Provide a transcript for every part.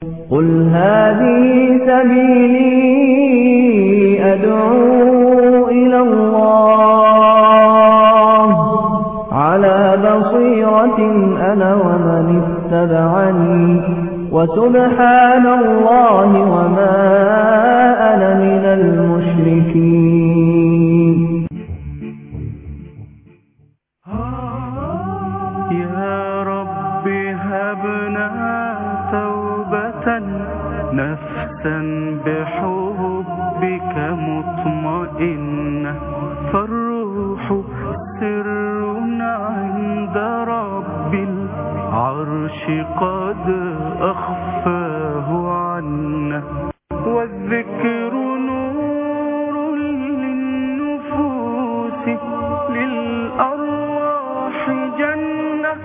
قل هذه سبيلي أدعو إلى الله على بصيرة أنا ومن اتبعني وسبحان الله وما أنا من المشركين يا رب هبنا توبة نفسا بحبك مطمئنة فالروح سر عند رب العرش قد أخفاه عنا والذكر نور للنفوس للأرواح جنة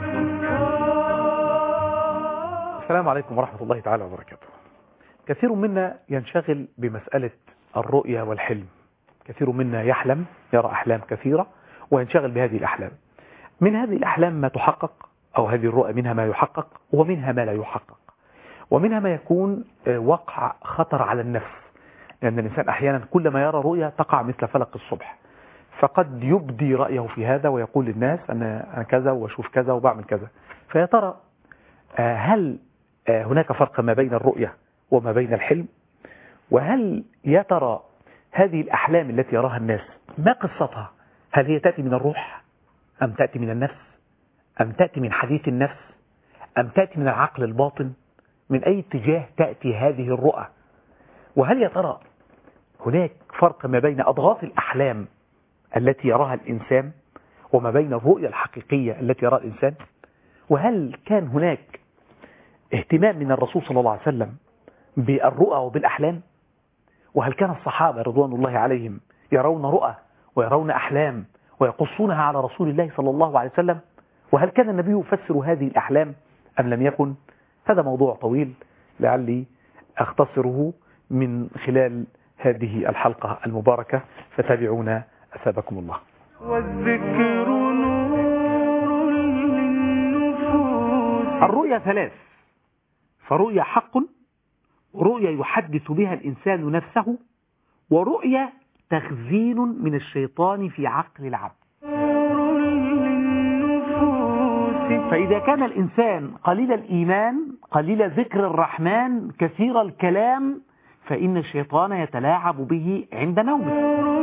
السلام عليكم ورحمة الله تعالى وبركاته كثير منا ينشغل بمسألة الرؤية والحلم كثير منا يحلم يرى أحلام كثيرة وينشغل بهذه الأحلام من هذه الأحلام ما تحقق أو هذه الرؤى منها ما يحقق ومنها ما لا يحقق ومنها ما يكون آه، وقع خطر على النفس لأن الإنسان أحيانا كلما يرى رؤيا تقع مثل فلق الصبح فقد يبدي رأيه في هذا ويقول للناس أنا أنا كذا وأشوف كذا وبعمل كذا فيا ترى آه، هل آه، هناك فرق ما بين الرؤية وما بين الحلم وهل يا ترى هذه الأحلام التي يراها الناس ما قصتها هل هي تأتي من الروح أم تأتي من النفس أم تأتي من حديث النفس أم تأتي من العقل الباطن من أي اتجاه تأتي هذه الرؤى وهل يا ترى هناك فرق ما بين أضغاث الأحلام التي يراها الإنسان وما بين الرؤية الحقيقية التي يراها الإنسان وهل كان هناك اهتمام من الرسول صلى الله عليه وسلم بالرؤى وبالأحلام وهل كان الصحابة رضوان الله عليهم يرون رؤى ويرون أحلام ويقصونها على رسول الله صلى الله عليه وسلم وهل كان النبي يفسر هذه الأحلام أم لم يكن هذا موضوع طويل لعلي أختصره من خلال هذه الحلقة المباركة فتابعونا أثابكم الله والذكر نور للنفوس الرؤيا ثلاث فرؤيا حق ورؤيا يحدث بها الإنسان نفسه ورؤيا تخزين من الشيطان في عقل العبد نور للنفوس فإذا كان الإنسان قليل الإيمان قليل ذكر الرحمن كثير الكلام فإن الشيطان يتلاعب به عند نومه نور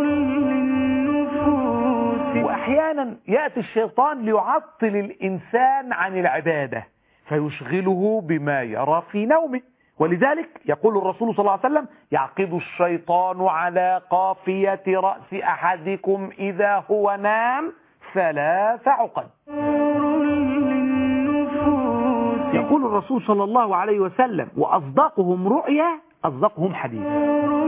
للنفوس وأحيانا يأتي الشيطان ليعطل الإنسان عن العبادة فيشغله بما يرى في نومه ولذلك يقول الرسول صلى الله عليه وسلم يعقد الشيطان على قافية رأس أحدكم إذا هو نام ثلاث عقد نور للنفوس يقول الرسول صلى الله عليه وسلم وأصدقهم رؤيا أصدقهم حديث نور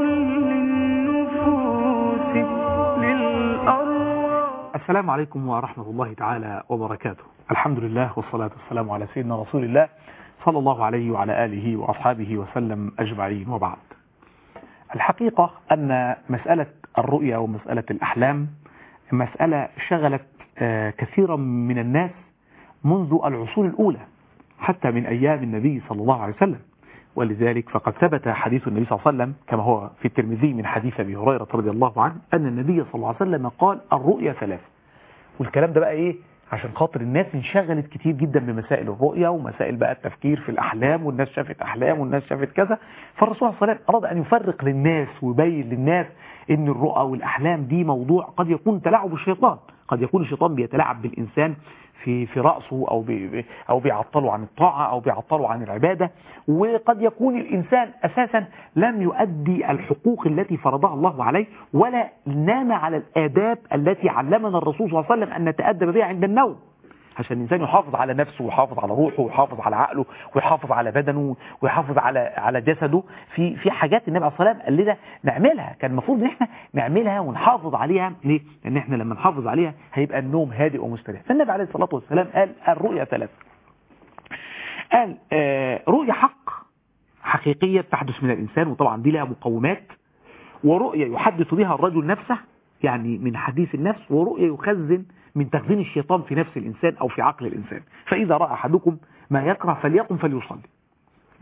للنفوس للأرواح السلام عليكم ورحمة الله تعالى وبركاته الحمد لله والصلاة والسلام على سيدنا رسول الله صلى الله عليه وعلى آله وأصحابه وسلم أجمعين وبعد الحقيقة أن مسألة الرؤيا ومسألة الأحلام مسألة شغلت آه، كثيرا من الناس منذ العصور الأولى حتى من أيام النبي صلى الله عليه وسلم ولذلك فقد ثبت حديث النبي صلى الله عليه وسلم كما هو في الترمذي من حديث أبي هريرة رضي الله عنه أن النبي صلى الله عليه وسلم قال الرؤيا ثلاث والكلام ده بقى إيه عشان خاطر الناس انشغلت كتير جدا بمسائل الرؤيا ومسائل بقى التفكير في الأحلام والناس شافت أحلام والناس شافت كذا فالرسول صلى الله عليه وسلم أراد أن يفرق للناس ويبين للناس إن الرؤى والأحلام دي موضوع قد يكون تلاعب الشيطان قد يكون الشيطان بيتلاعب بالإنسان في في رأسه أو بي أو بيعطله عن الطاعة أو بيعطله عن العبادة وقد يكون الإنسان أساسا لم يؤدي الحقوق التي فرضها الله عليه ولا نام على الآداب التي علمنا الرسول صلى الله عليه وسلم أن نتأدب بها عند النوم عشان الإنسان يحافظ على نفسه ويحافظ على روحه ويحافظ على عقله ويحافظ على بدنه ويحافظ على على جسده في في حاجات النبي عليه الصلاة والسلام قال لنا نعملها كان المفروض ان احنا نعملها ونحافظ عليها ليه؟ لأن احنا لما نحافظ عليها هيبقى النوم هادئ ومستريح فالنبي عليه الصلاة والسلام قال الرؤيا ثلاث قال آه رؤيا حق حقيقية تحدث من الإنسان وطبعا دي لها مقومات ورؤيا يحدث بها الرجل نفسه يعني من حديث النفس ورؤيا يخزن من تخزين الشيطان في نفس الإنسان أو في عقل الإنسان فإذا رأى أحدكم ما يكره فليقم فليصلي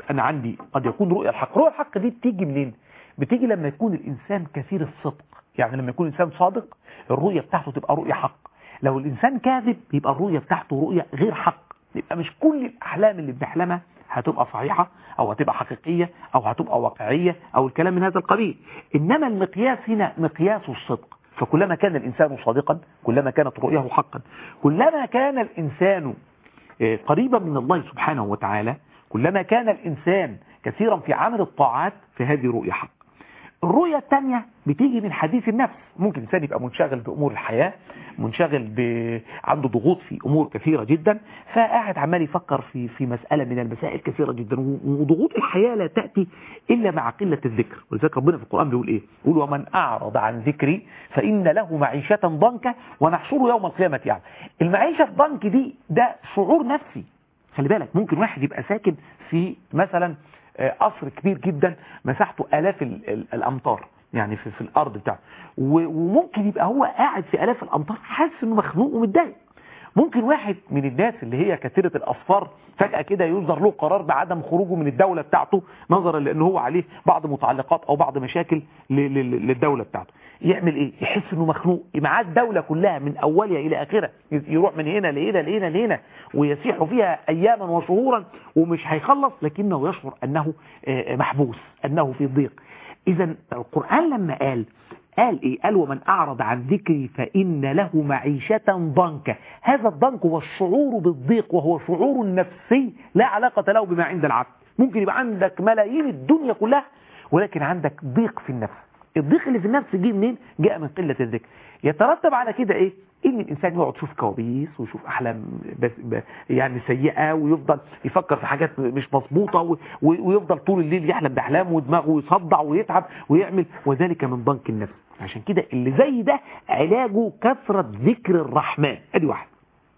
انا عندي قد يكون رؤيا الحق رؤيا الحق دي بتيجي منين بتيجي لما يكون الانسان كثير الصدق يعني لما يكون الانسان صادق الرؤيا بتاعته تبقى رؤيا حق لو الانسان كاذب يبقى الرؤيا بتاعته رؤيا غير حق يبقى مش كل الاحلام اللي بنحلمها هتبقى صحيحة او هتبقى حقيقية او هتبقى واقعية او الكلام من هذا القبيل انما المقياس هنا مقياس الصدق فكلما كان الانسان صادقا كلما كانت رؤياه حقا كلما كان الانسان آه، قريبا من الله سبحانه وتعالى كلما كان الانسان كثيرا في عمل الطاعات فهذه رؤية حق الرؤية الثانية بتيجي من حديث النفس ممكن الإنسان يبقى منشغل بأمور الحياة منشغل ب... عنده ضغوط في أمور كثيرة جدا فقاعد عمال يفكر في في مسألة من المسائل كثيرة جدا و- وضغوط الحياة لا تأتي إلا مع قلة الذكر ولذلك ربنا في القرآن بيقول إيه يقول ومن أعرض عن ذكري فإن له معيشة ضنكا ونحشره يوم القيامة يعني المعيشة الضنك دي ده شعور نفسي خلي بالك ممكن واحد يبقى ساكن في مثلا آه، قصر كبير جدا مساحته آلاف ال- ال- الأمتار يعني في, في الأرض بتاعه و- وممكن يبقى هو قاعد في آلاف الأمتار حاسس إنه مخنوق ومتضايق ممكن واحد من الناس اللي هي كثيرة الأصفار فجأة كده يصدر له قرار بعدم خروجه من الدولة بتاعته نظرا لأن هو عليه بعض متعلقات أو بعض مشاكل ل- ل- للدولة بتاعته يعمل إيه؟ يحس إنه مخنوق معاه الدولة كلها من أولها إلى آخرها يروح من هنا لهنا لهنا لهنا ويسيح فيها أياما وشهورا ومش هيخلص لكنه يشعر أنه آه، محبوس أنه في ضيق إذا القرآن لما قال قال إيه؟ قال ومن أعرض عن ذكري فإن له معيشة ضنكا هذا الضنك هو الشعور بالضيق وهو شعور نفسي لا علاقة له بما عند العبد ممكن يبقى عندك ملايين الدنيا كلها ولكن عندك ضيق في النفس الضيق اللي في النفس جه منين جاء من قلة الذكر يترتب على كده ايه ان الانسان يقعد يشوف كوابيس ويشوف احلام بس ب- يعني سيئه ويفضل يفكر في حاجات مش مظبوطه و- و- ويفضل طول الليل يحلم باحلام ودماغه يصدع ويتعب ويعمل وذلك من ضنك النفس عشان كده اللي زي ده علاجه كثره ذكر الرحمن ادي واحد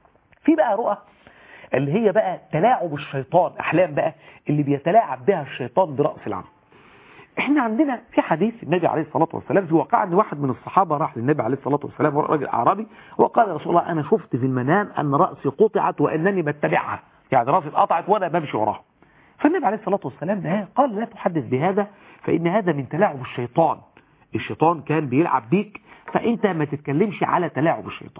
في بقى رؤى اللي هي بقى تلاعب الشيطان احلام بقى اللي بيتلاعب بها الشيطان براس العبد احنا عندنا في حديث النبي عليه الصلاة والسلام في واقع ان واحد من الصحابة راح للنبي عليه الصلاة والسلام هو راجل اعرابي وقال يا رسول الله انا شفت في المنام ان رأسي قطعت وانني بتبعها يعني رأسي اتقطعت وانا بمشي وراها فالنبي عليه الصلاة والسلام ده قال لا تحدث بهذا فان هذا من تلاعب الشيطان الشيطان كان بيلعب بيك فانت ما تتكلمش على تلاعب الشيطان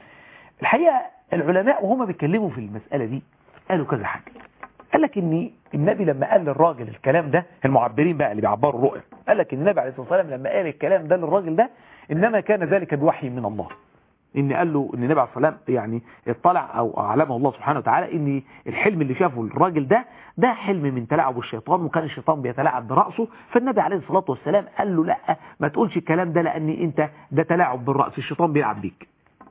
الحقيقة العلماء وهم بيتكلموا في المسألة دي قالوا كذا حاجة قال لك ان النبي لما قال للراجل الكلام ده المعبرين بقى اللي بيعبروا الرؤيا قال لك النبي عليه الصلاه والسلام لما قال الكلام ده للراجل ده انما كان ذلك بوحي من الله ان قال له ان النبي عليه الصلاه والسلام يعني اطلع او اعلمه الله سبحانه وتعالى ان الحلم اللي شافه الراجل ده ده حلم من تلاعب الشيطان وكان الشيطان بيتلاعب براسه فالنبي عليه الصلاه والسلام قال له لا ما تقولش الكلام ده لان انت ده تلاعب بالراس الشيطان بيلعب بيك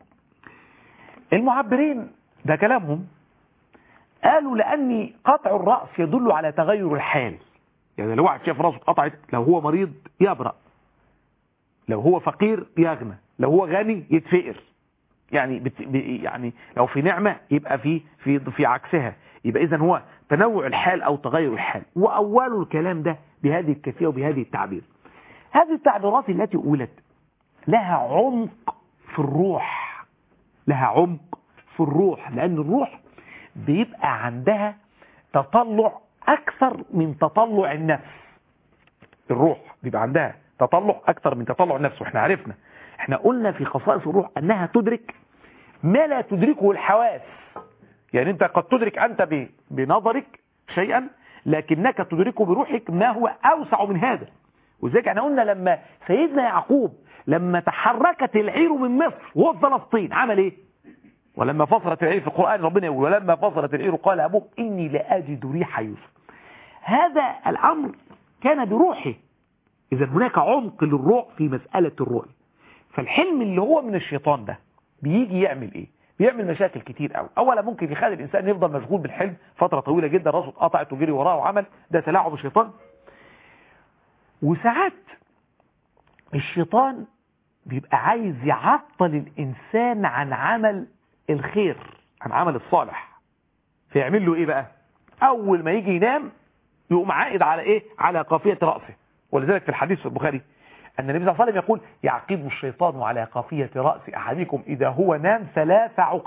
المعبرين ده كلامهم قالوا لأن قطع الرأس يدل على تغير الحال يعني لو واحد شاف راسه اتقطعت لو هو مريض يبرأ لو هو فقير يغنى لو هو غني يتفقر يعني بت... ب... يعني لو في نعمة يبقى في في في عكسها يبقى إذا هو تنوع الحال أو تغير الحال وأول الكلام ده بهذه الكيفية وبهذه التعبير هذه التعبيرات التي أولت لها عمق في الروح لها عمق في الروح لأن الروح بيبقى عندها تطلع أكثر من تطلع النفس الروح بيبقى عندها تطلع أكثر من تطلع النفس واحنا عرفنا احنا قلنا في خصائص الروح أنها تدرك ما لا تدركه الحواس يعني انت قد تدرك أنت ب- بنظرك شيئا لكنك تدركه بروحك ما هو أوسع من هذا وذلك احنا قلنا لما سيدنا يعقوب لما تحركت العير من مصر وهو في فلسطين عمل ايه ولما فصلت العير في القرآن ربنا يقول ولما فصلت العير قال أبوه إني لأجد ريح يوسف هذا الأمر كان بروحه إذا هناك عمق للروح في مسألة الرؤية فالحلم اللي هو من الشيطان ده بيجي يعمل إيه بيعمل مشاكل كتير قوي اولا ممكن يخلي الانسان يفضل مشغول بالحلم فتره طويله جدا راسه اتقطعت وجري وراه وعمل ده تلاعب الشيطان وساعات الشيطان بيبقى عايز يعطل الانسان عن عمل الخير عن عمل الصالح فيعمل له ايه بقى اول ما يجي ينام يقوم عائد على ايه على قافيه راسه ولذلك في الحديث في البخاري ان النبي صلى الله عليه وسلم يقول يعقد الشيطان على قافيه راس احدكم اذا هو نام ثلاث عقد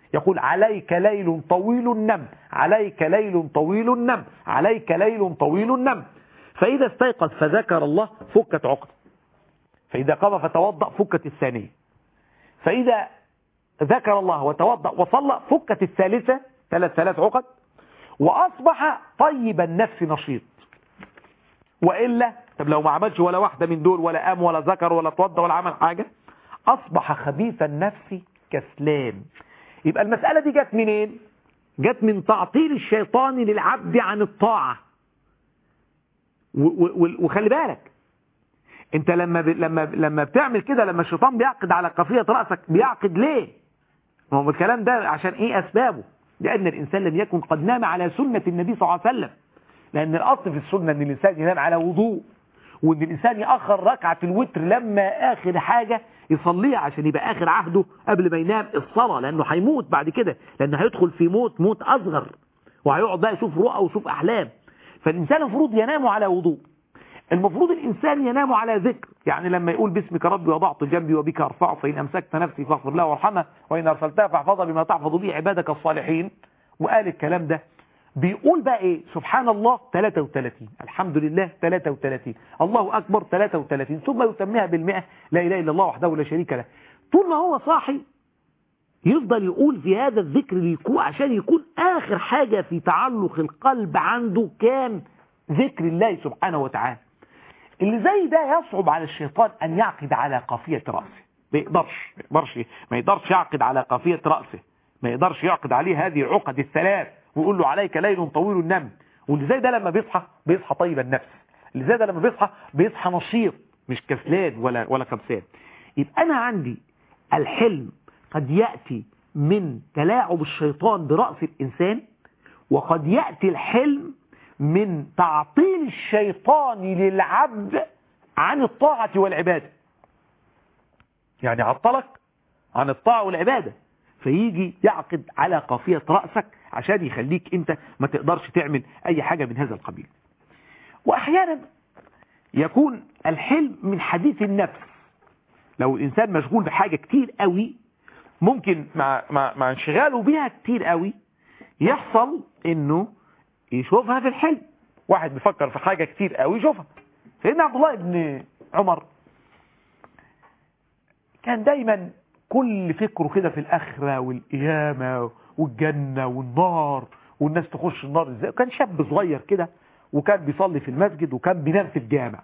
يقول عليك ليل طويل نم عليك ليل طويل نم عليك ليل طويل نم فإذا استيقظ فذكر الله فكت عقد فإذا قام فتوضأ فكت الثانية فإذا ذكر الله وتوضأ وصلى فكت الثالثة ثلاث ثلاث عقد وأصبح طيب النفس نشيط وإلا طب لو ما عملش ولا واحدة من دول ولا قام ولا ذكر ولا توضى ولا عمل حاجة أصبح خبيث النفس كسلان يبقى المسألة دي جت منين جت من تعطيل الشيطان للعبد عن الطاعة و- و- وخلي بالك انت لما ب... لما لما بتعمل كده لما الشيطان بيعقد على قافية رأسك بيعقد ليه ما هو الكلام ده عشان ايه اسبابه لان الانسان لم يكن قد نام على سنة النبي صلى الله عليه وسلم لان الاصل في السنة ان الانسان ينام على وضوء وان الانسان ياخر ركعه الوتر لما اخر حاجه يصليها عشان يبقى اخر عهده قبل ما ينام الصلاه لانه هيموت بعد كده لانه هيدخل في موت موت اصغر وهيقعد بقى يشوف رؤى ويشوف احلام فالانسان المفروض ينام على وضوء المفروض الإنسان ينام على ذكر يعني لما يقول باسمك ربي وضعت جنبي وبك أرفعه فإن أمسكت نفسي فاغفر لها وارحمها وإن أرسلتها فاحفظها بما تحفظ به عبادك الصالحين وقال الكلام ده بيقول بقى إيه سبحان الله 33 الحمد لله 33 الله أكبر 33 ثم يسميها بالمئة لا إله إلا الله وحده لا شريك له طول ما هو صاحي يفضل يقول في هذا الذكر ليكون عشان يكون آخر حاجة في تعلق القلب عنده كان ذكر الله سبحانه وتعالى اللي زي ده يصعب على الشيطان أن يعقد على قافية رأسه ما يقدرش ما يقدرش ما يقدرش يعقد على قافية رأسه ما يقدرش يعقد عليه هذه العقد الثلاث ويقول له عليك ليل طويل النم واللي زي ده لما بيصحى بيصحى طيب النفس اللي زي ده لما بيصحى بيصحى نشيط مش كسلان ولا ولا خبسان يبقى أنا عندي الحلم قد يأتي من تلاعب الشيطان برأس الإنسان وقد يأتي الحلم من تعطيل الشيطان للعبد عن الطاعة والعبادة يعني عطلك عن الطاعة والعبادة فيجي يعقد على قافية رأسك عشان يخليك انت ما تقدرش تعمل اي حاجة من هذا القبيل واحيانا يكون الحلم من حديث النفس لو الانسان مشغول بحاجة كتير قوي ممكن مع, مع, مع انشغاله بيها كتير قوي يحصل انه يشوفها في الحلم واحد بيفكر في حاجة كتير قوي يشوفها سيدنا عبد الله بن عمر كان دايما كل فكره كده في الآخرة والقيامة والجنة والنار والناس تخش النار ازاي كان شاب صغير كده وكان بيصلي في المسجد وكان بينام في الجامع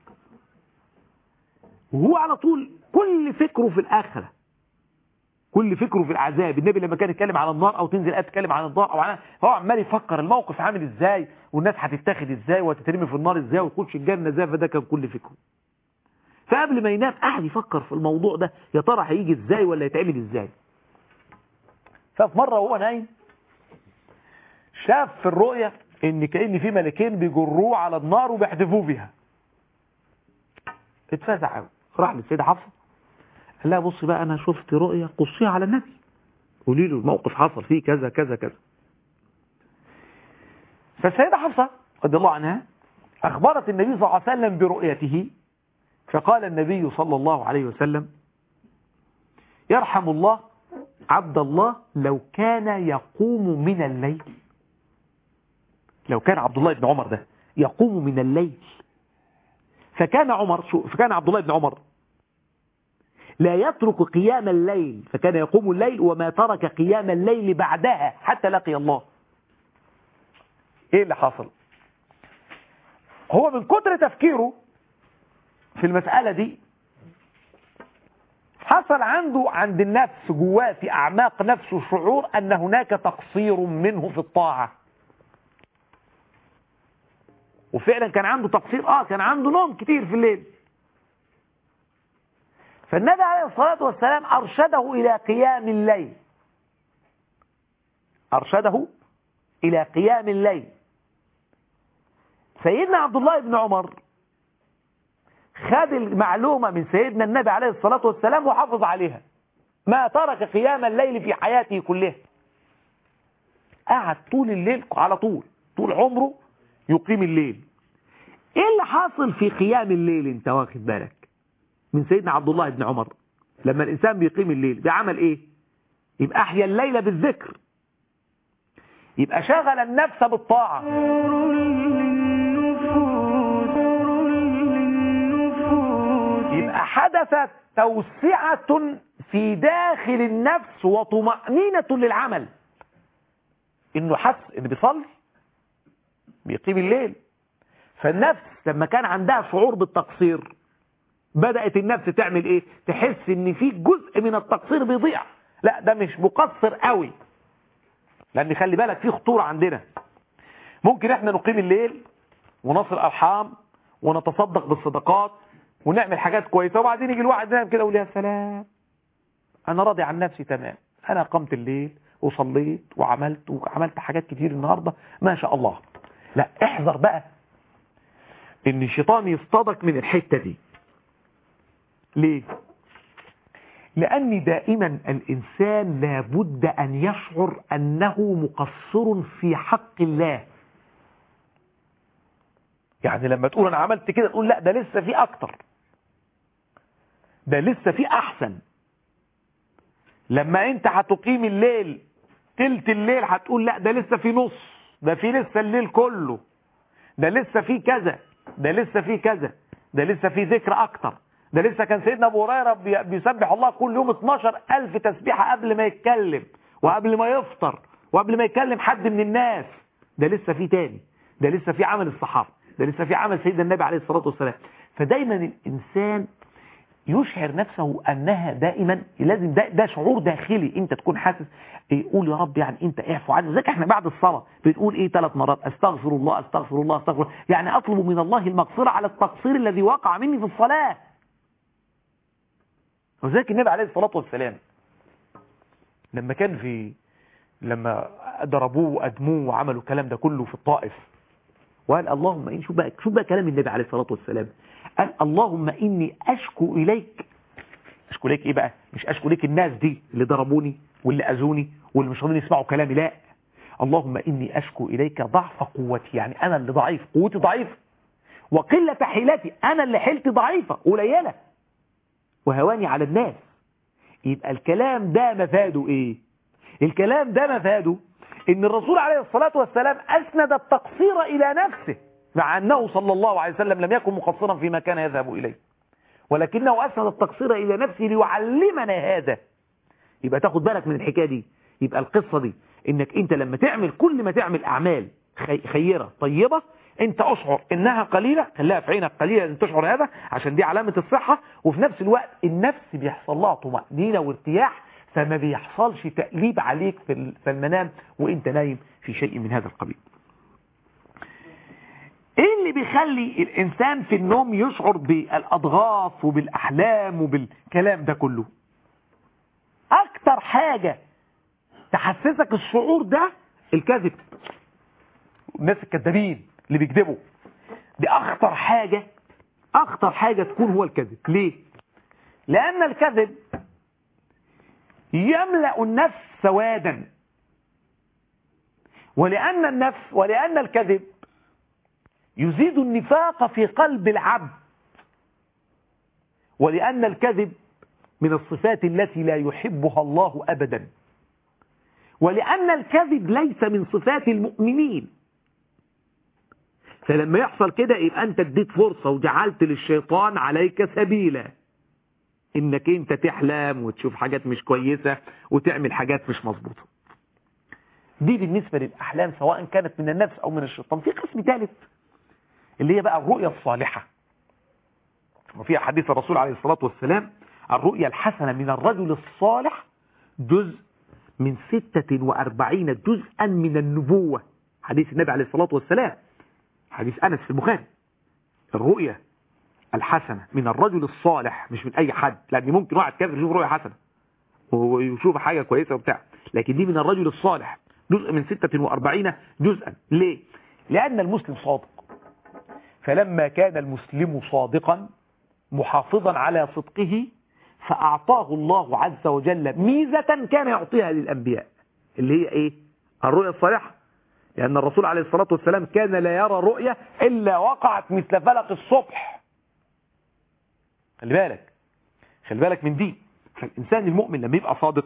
وهو على طول كل فكره في الآخرة كل فكره في العذاب النبي لما كان يتكلم عن النار او تنزل آية تتكلم عن النار او عن هو عمال يفكر الموقف عامل ازاي والناس هتتاخد ازاي وتترمي في النار ازاي وتخش الجنة ازاي فده كان كل فكره فقبل ما ينام قاعد يفكر في الموضوع ده يا ترى هيجي ازاي ولا يتعمل ازاي ففي مرة وهو نايم شاف في الرؤية ان كأن في ملكين بيجروه على النار وبيحدفوه بيها اتفزع قوي راح للسيدة حفصة قال لها بصي بقى انا شفت رؤية قصيها على النبي قولي له الموقف حصل فيه كذا كذا كذا فالسيدة حفصة رضي الله عنها اخبرت النبي صلى الله عليه وسلم برؤيته فقال النبي صلى الله عليه وسلم يرحم الله عبد الله لو كان يقوم من الليل لو كان عبد الله بن عمر ده يقوم من الليل فكان عمر فكان عبد الله بن عمر لا يترك قيام الليل فكان يقوم الليل وما ترك قيام الليل بعدها حتى لقي الله ايه اللي حصل هو من كتر تفكيره في المسألة دي حصل عنده عند النفس جواه في أعماق نفسه شعور أن هناك تقصير منه في الطاعة وفعلا كان عنده تقصير آه كان عنده نوم كتير في الليل فالنبي عليه الصلاة والسلام أرشده إلى قيام الليل أرشده إلى قيام الليل سيدنا عبد الله بن عمر خد المعلومة من سيدنا النبي عليه الصلاة والسلام وحافظ عليها ما ترك قيام الليل في حياته كلها قعد طول الليل على طول طول عمره يقيم الليل ايه اللي حاصل في قيام الليل انت واخد بالك من سيدنا عبد الله بن عمر لما الانسان بيقيم الليل بعمل ايه يبقى أحيا الليل بالذكر يبقى شغل النفس بالطاعة نور للنفوس نور للنفوس يبقى حدثت توسعة في داخل النفس وطمأنينة للعمل انه حس ان بيصلي بيقيم الليل فالنفس لما كان عندها شعور بالتقصير بدأت النفس تعمل ايه تحس ان في جزء من التقصير بيضيع لا ده مش مقصر قوي لان خلي بالك في خطورة عندنا ممكن احنا نقيم الليل ونصل ارحام ونتصدق بالصدقات ونعمل حاجات كويسة وبعدين يجي الواحد نايم كده يقول يا سلام انا راضي عن نفسي تمام انا قمت الليل وصليت وعملت وعملت حاجات كتير النهاردة ما شاء الله لا احذر بقى ان الشيطان يصطادك من الحتة دي ليه لأن دائما الإنسان لابد أن يشعر أنه مقصر في حق الله يعني لما تقول أنا عملت كده تقول لا ده لسه في أكتر ده لسه في أحسن لما أنت هتقيم الليل تلت الليل هتقول لا ده لسه في نص ده في لسه الليل كله ده لسه في كذا ده لسه في كذا ده لسه في ذكر أكتر ده لسه كان سيدنا ابو هريره بي- بيسبح الله كل يوم 12 ألف تسبيحة قبل ما يتكلم وقبل ما يفطر وقبل ما يكلم حد من الناس ده لسه في تاني ده لسه في عمل الصحابة ده لسه في عمل سيدنا النبي عليه الصلاة والسلام فدايما الإنسان يشعر نفسه أنها دائما لازم ده, ده شعور داخلي أنت تكون حاسس إيه قول يا رب يعني أنت اعفو عني ذلك احنا بعد الصلاة بتقول إيه ثلاث مرات أستغفر الله أستغفر الله أستغفر الله يعني أطلب من الله المغفرة على التقصير الذي وقع مني في الصلاة وذلك النبي عليه الصلاة والسلام لما كان في لما ضربوه وأدموه وعملوا الكلام ده كله في الطائف وقال اللهم إن شوف بقى شوف بقى كلام النبي عليه الصلاة والسلام قال اللهم إني أشكو إليك أشكو إليك إيه بقى مش أشكو إليك الناس دي اللي ضربوني واللي أذوني واللي مش راضيين يسمعوا كلامي لا اللهم إني أشكو إليك ضعف قوتي يعني أنا اللي ضعيف قوتي ضعيفة وقلة حيلتي أنا اللي حيلتي ضعيفة قليلة وهواني على الناس يبقى الكلام ده مفاده ايه الكلام ده مفاده ان الرسول عليه الصلاة والسلام اسند التقصير الى نفسه مع انه صلى الله عليه وسلم لم يكن مقصرا فيما كان يذهب اليه ولكنه اسند التقصير الى نفسه ليعلمنا هذا يبقى تاخد بالك من الحكاية دي يبقى القصة دي انك انت لما تعمل كل ما تعمل اعمال خي- خيرة طيبة انت اشعر انها قليلة خليها في عينك قليلة ان تشعر هذا عشان دي علامة الصحة وفي نفس الوقت النفس بيحصل لها طمأنينة وارتياح فما بيحصلش تقليب عليك في ال- في المنام وانت نايم في شيء من هذا القبيل ايه اللي بيخلي الانسان في النوم يشعر بالاضغاث وبالاحلام وبالكلام ده كله اكتر حاجة تحسسك الشعور ده الكذب الناس الكذابين اللي بيكذبوا دي اخطر حاجة اخطر حاجة تكون هو الكذب ليه لان الكذب يملأ النفس سوادا ولأن النفس ولأن الكذب يزيد النفاق في قلب العبد ولأن الكذب من الصفات التي لا يحبها الله أبدا ولأن الكذب ليس من صفات المؤمنين فلما يحصل كده يبقى أنت اديت فرصة وجعلت للشيطان عليك سبيلا إنك أنت تحلم وتشوف حاجات مش كويسة وتعمل حاجات مش مظبوطة دي بالنسبة للأحلام سواء كانت من النفس أو من الشيطان في قسم ثالث اللي هي بقى الرؤية الصالحة وفي حديث الرسول عليه الصلاة والسلام الرؤية الحسنة من الرجل الصالح جزء من ستة وأربعين جزءا من النبوة حديث النبي عليه الصلاة والسلام حديث أنس في البخاري الرؤية الحسنة من الرجل الصالح مش من أي حد لأن ممكن واحد كافر يشوف رؤية حسنة ويشوف حاجة كويسة وبتاع لكن دي من الرجل الصالح جزء من ستة وأربعين جزءا ليه؟ لأن المسلم صادق فلما كان المسلم صادقا محافظا على صدقه فأعطاه الله عز وجل ميزة كان يعطيها للأنبياء اللي هي إيه؟ الرؤية الصالحة لأن الرسول عليه الصلاة والسلام كان لا يرى رؤية إلا وقعت مثل فلق الصبح خلي بالك خلي بالك من دي فالإنسان المؤمن لما يبقى صادق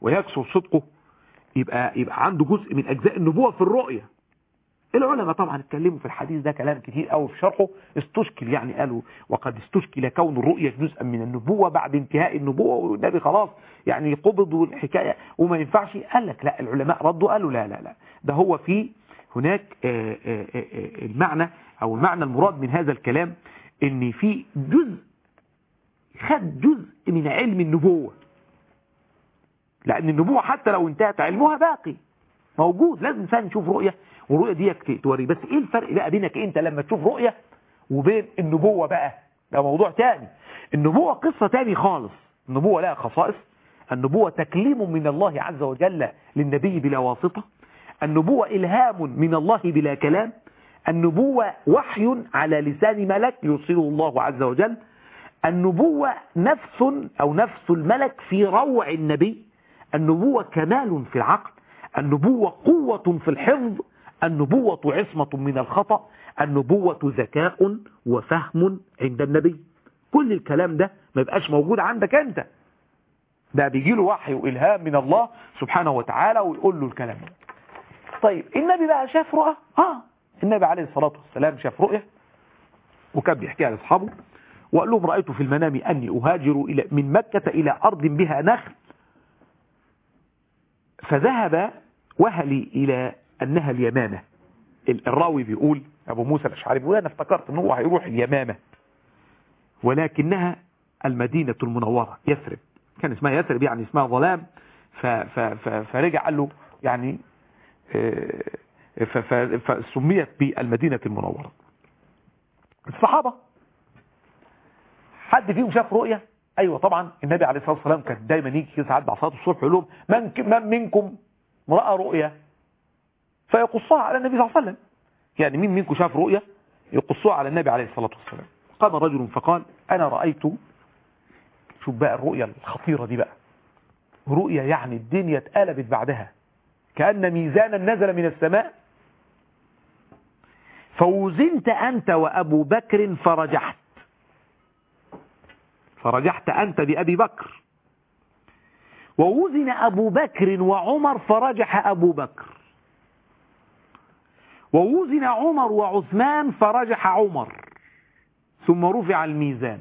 ويكثر صدقه يبقى يبقى عنده جزء من اجزاء النبوه في الرؤيه العلماء طبعا اتكلموا في الحديث ده كلام كتير قوي في شرحه استشكل يعني قالوا وقد استشكل كون الرؤية جزءا من النبوة بعد انتهاء النبوة والنبي خلاص يعني قبض والحكاية وما ينفعش قال لك لا العلماء ردوا قالوا لا لا لا ده هو في هناك آه، آه، آه، آه، المعنى او المعنى المراد من هذا الكلام ان في جزء خد جزء من علم النبوة لان النبوة حتى لو انتهت علمها باقي موجود لازم الانسان يشوف رؤية والرؤية دي توري بس ايه الفرق بقى بينك انت لما تشوف رؤية وبين النبوة بقى ده موضوع تاني النبوة قصة تاني خالص النبوة لها خصائص النبوة تكليم من الله عز وجل للنبي بلا واسطة النبوة إلهام من الله بلا كلام النبوة وحي على لسان ملك يرسله الله عز وجل النبوة نفس أو نفس الملك في روع النبي النبوة كمال في العقل النبوة قوة في الحفظ النبوة عصمة من الخطأ النبوة ذكاء وفهم عند النبي كل الكلام ده ما يبقاش موجود عندك انت ده بيجي له وحي وإلهام من الله سبحانه وتعالى ويقول له الكلام ده طيب النبي بقى شاف رؤى اه النبي عليه الصلاة والسلام شاف رؤية وكان بيحكيها لأصحابه وقال لهم رأيت في المنام أني أهاجر إلى من مكة إلى أرض بها نخل فذهب وهلي إلى أنها اليمامة الراوي بيقول أبو موسى الأشعري بيقول أنا افتكرت أنه هيروح اليمامة ولكنها المدينة المنورة يثرب كان اسمها يثرب يعني اسمها ظلام ف ف ف فرجع قال له يعني ف ف فسميت بالمدينة المنورة الصحابة حد فيهم شاف رؤية ايوه طبعا النبي عليه الصلاه والسلام كان دايما يجي كده ساعات بعد صلاه الصبح يقول لهم من من منكم راى رؤيا فيقصها على النبي صلى الله عليه وسلم يعني مين منكم شاف رؤيا يقصها على النبي عليه الصلاه والسلام قام رجل فقال انا رايت شوف بقى الرؤيا الخطيره دي بقى رؤيا يعني الدنيا اتقلبت بعدها كان ميزانا نزل من السماء فوزنت انت وابو بكر فرجحت فرجحت أنت بأبي بكر ووزن أبو بكر وعمر فرجح أبو بكر ووزن عمر وعثمان فرجح عمر ثم رفع الميزان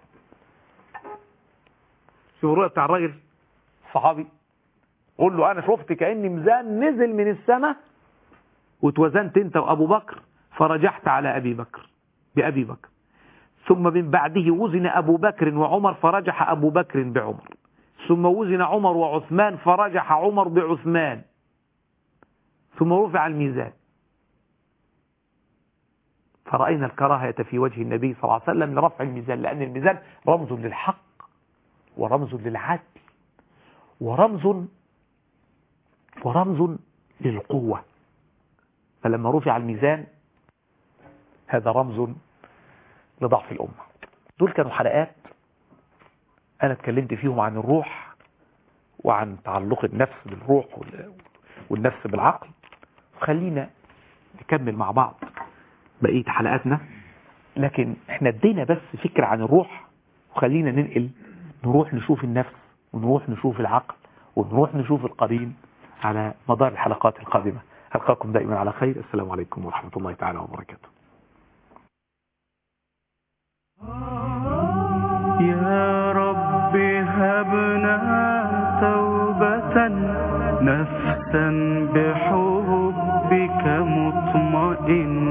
شوف الرؤية بتاع الراجل الصحابي قول له أنا شفت كأن ميزان نزل من السماء وتوزنت أنت وأبو بكر فرجحت على أبي بكر بأبي بكر ثم من بعده وزن أبو بكر وعمر فرجح أبو بكر بعمر ثم وزن عمر وعثمان فرجح عمر بعثمان ثم رفع الميزان فرأينا الكراهية في وجه النبي صلى الله عليه وسلم لرفع الميزان لأن الميزان رمز للحق ورمز للعدل ورمز ورمز للقوة فلما رفع الميزان هذا رمز لضعف الأمة دول كانوا حلقات أنا اتكلمت فيهم عن الروح وعن تعلق النفس بالروح والنفس بالعقل خلينا نكمل مع بعض بقية حلقاتنا لكن احنا ادينا بس فكرة عن الروح وخلينا ننقل نروح نشوف النفس ونروح نشوف العقل ونروح نشوف القرين على مدار الحلقات القادمة ألقاكم دائما على خير السلام عليكم ورحمة الله تعالى وبركاته يا رب هبنا توبة نفسا بحبك مطمئنة